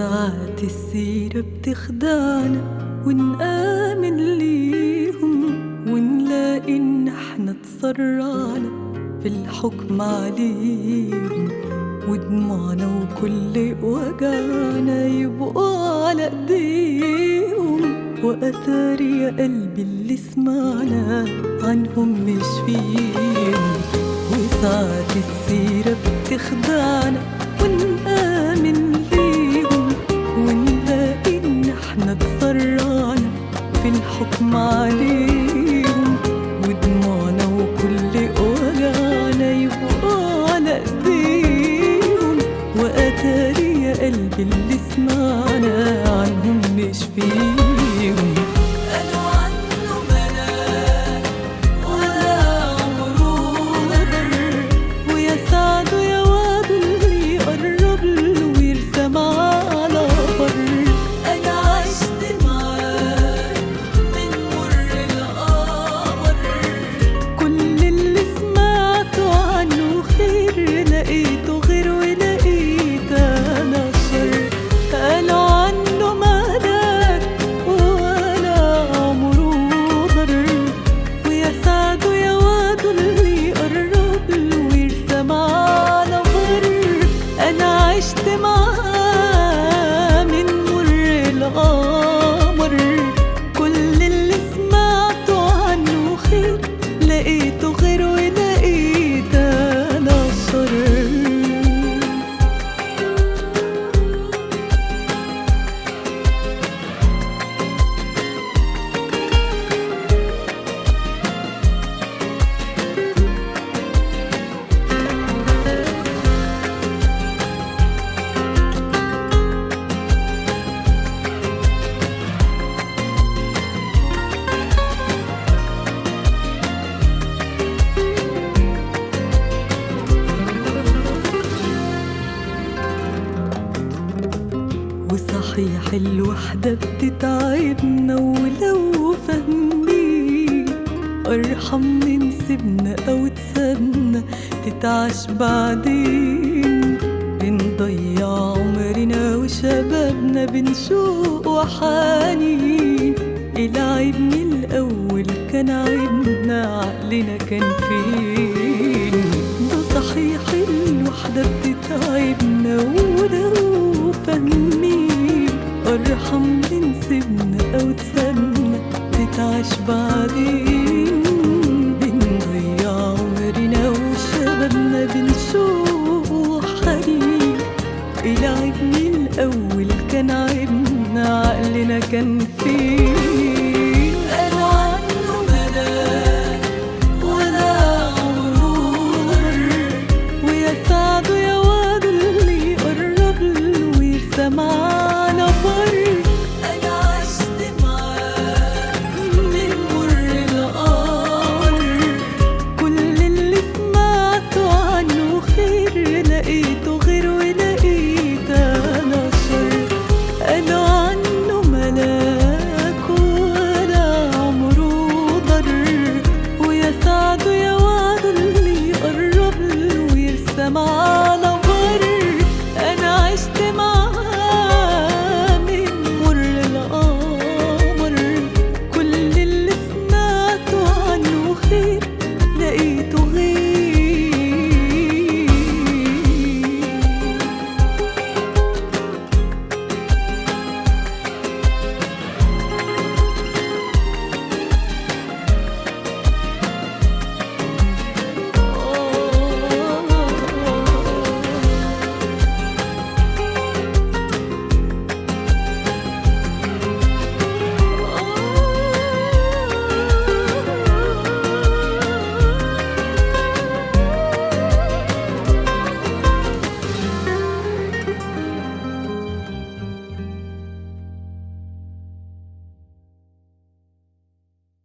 وساعات السيرة بتخدعنا ونآمن ليهم ونلاقي إن احنا تسرعنا في الحكم عليهم ودموعنا وكل وجعنا يبقوا على ايديهم وأثار يا قلبي اللي سمعنا عنهم مش فيهم وساعات السيرة بتخدعنا ونآمن ليهم ونلاقي إن احنا تسرعنا في الحكم عليهم ودموعنا وكل وجعنا يبقوا على ايديهم وأتاري يا قلبي اللي سمعنا عنهم مش فيهم قالوا عنه ملاك ولا عمره غدر ويا سعده يا واد اللي يقرب له ويرسم على بر انا عشت معاه من مر القمر كل اللي سمعته عنه خير لقيته غير ولقيت انا شر قالوا عنه ملاك ولا عمره ضر ويا سعده يا واد اللي يقرب له ويرسم على بر انا عشت معاه من مر القمر كل اللي سمعته عنه خير لقيته غير ولقيت انا شر وصحيح الوحدة بتتعبنا ولو فاهمين أرحم من نسيبنا أو تسابنا تتعاش بعدين بنضيع عمرنا وشبابنا بنشوق وحنين العيب من الأول كان عيبنا عقلنا كان فين ده صحيح الوحدة بتتعبنا ولو فاهمين أرحم من سيبنا أو تسابنا تتعاش بعدين بنضيع عمرنا وشبابنا بنشوق وحنين العيب من الأول كان عيبنا عقلنا كان فيه